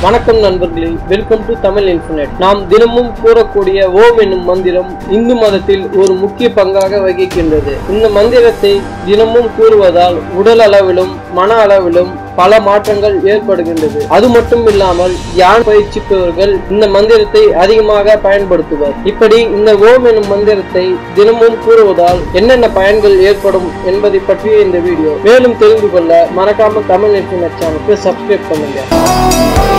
வணக்கம் நண்பர்களே welcome to Tamil infinite நாம் தினமும் கூறக்கூடிய ஓம் என்னும் மந்திரம் இந்து மதத்தில் ஒரு முக்கிய பங்காக வகிக்கின்றது இந்த மந்திரத்தை தினமும் கூறுவதால் உடல் அளவிலும் மன அளவிலும் பல மாற்றங்கள் ஏற்படுகின்றது அது மட்டும் இல்லாமல் தியான பயிற்சிப்பவர்கள் இந்த மந்திரத்தை அதிகமாக பயன்படுத்துவர் இப்படி இந்த ஓம் என்னும் மந்திரத்தை தினமும் கூறுவதால் என்னென்ன பயன்கள் ஏற்படும் என்பதை பற்றிய இந்த வீடியோ மேலும் தெரிந்து கொள்ள மறக்காம தமிழ் இன்ஃபினிட் சேனலுக்கு சப்ஸ்கிரைப் பண்ணுங்க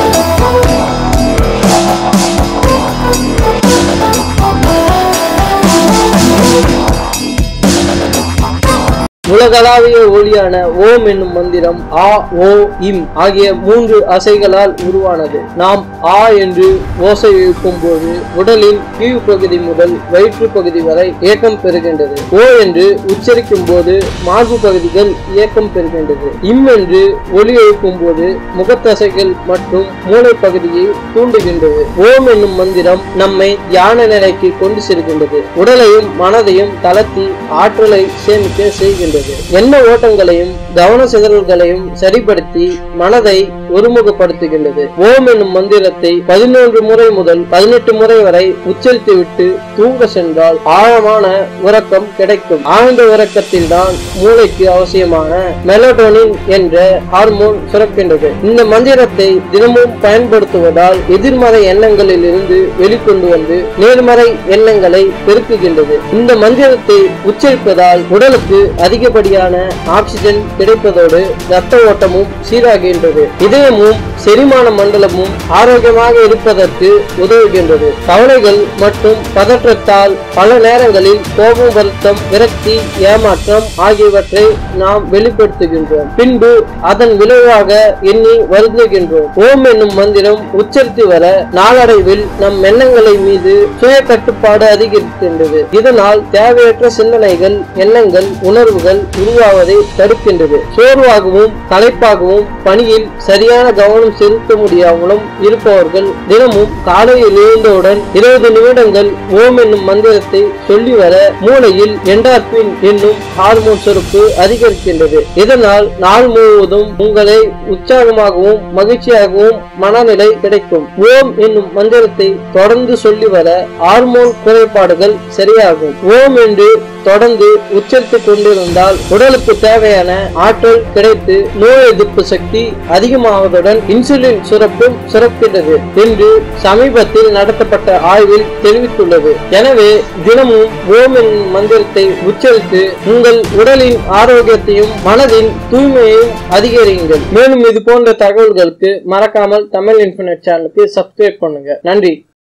உலகளாவிய ஒளியான ஓம் என்னும் மந்திரம் ஆ ஓ இம் ஆகிய மூன்று அசைகளால் உருவானது நாம் ஆ என்று ஓசை எழுப்பும் போது உடலின் கீழ் பகுதி முதல் வயிற்று பகுதி வரை இயக்கம் பெறுகின்றது ஓ என்று உச்சரிக்கும் போது மார்பு பகுதிகள் இயக்கம் பெறுகின்றது இம் என்று ஒலி எழுப்பும் போது முகத்தசைகள் மற்றும் மூளை பகுதியை தூண்டுகின்றது ஓம் என்னும் மந்திரம் நம்மை தியான நிலைக்கு கொண்டு செல்கின்றது உடலையும் மனதையும் தளர்த்தி ஆற்றலை சேமிக்க செய்கின்றது எண்ண ஓட்டங்களையும் கவன சிதறல்களையும் சரிப்படுத்தி மனதை ஒருமுகப்படுத்துகின்றது ஓம் என்னும் மந்திரத்தை பதினொன்று முறை முதல் பதினெட்டு முறை வரை உச்சரித்துவிட்டு தூங்க சென்றால் ஆழமான உறக்கம் கிடைக்கும் ஆழ்ந்த உறக்கத்தில் தான் மூளைக்கு அவசியமான மெலடோனின் என்ற ஹார்மோன் சுரக்கின்றது இந்த மந்திரத்தை தினமும் பயன்படுத்துவதால் எதிர்மறை எண்ணங்களில் இருந்து வெளிக்கொண்டு வந்து நேர்மறை எண்ணங்களை பெருக்குகின்றது இந்த மந்திரத்தை உச்சரிப்பதால் உடலுக்கு அதிகப்படியான ஆக்சிஜன் கிடைப்பதோடு ரத்த ஓட்டமும் சீராகின்றது இதயமும் செரிமான மண்டலமும் ஆரோக்கியமாக இருப்பதற்கு உதவுகின்றது கவலைகள் மற்றும் பதற்றத்தால் பல நேரங்களில் கோபம் வருத்தம் விரக்தி ஏமாற்றம் ஆகியவற்றை நாம் வெளிப்படுத்துகின்றோம் பின்பு அதன் விளைவாக எண்ணி வருந்துகின்றோம் ஓம் என்னும் மந்திரம் உச்சரித்து வர நாளடைவில் நம் எண்ணங்களை மீது சுய கட்டுப்பாடு அதிகரிக்கின்றது இதனால் தேவையற்ற சிந்தனைகள் எண்ணங்கள் உணர்வுகள் உருவாவதை தடுக்கின்றது சோர்வாகவும் களைப்பாகவும் பணியில் சரியான கவனம் செலுத்த முடியாமலும் இருப்பவர்கள் தினமும் காலையில் எழுந்தவுடன் இருபது நிமிடங்கள் ஓம் என்னும் மந்திரத்தை சொல்லி வர மூளையில் என்டார்பின் என்னும் ஹார்மோன் சுரப்பு அதிகரிக்கின்றது இதனால் நாள் முழுவதும் உங்களை உற்சாகமாகவும் மகிழ்ச்சியாகவும் மனநிலை கிடைக்கும் ஓம் என்னும் மந்திரத்தை தொடர்ந்து சொல்லி வர ஹார்மோன் குறைபாடுகள் சரியாகும் ஓம் என்று தொடர்ந்து உச்சரித்துக் கொண்டிருந்தால் உடலுக்கு தேவையான ஆற்றல் கிடைத்து நோய் எதிர்ப்பு சக்தி அதிகமாவதுடன் இன்சுலின் சுரப்பும் சுரக்கிறது என்று சமீபத்தில் நடத்தப்பட்ட ஆய்வில் தெரிவித்துள்ளது எனவே தினமும் ஓம் என்னும் மந்திரத்தை உச்சரித்து உங்கள் உடலின் ஆரோக்கியத்தையும் மனதின் தூய்மையையும் அதிகரியுங்கள் மேலும் இது போன்ற தகவல்களுக்கு மறக்காமல் தமிழ் இன்ஃபினிட் சேனலுக்கு சப்ஸ்கிரைப் பண்ணுங்க நன்றி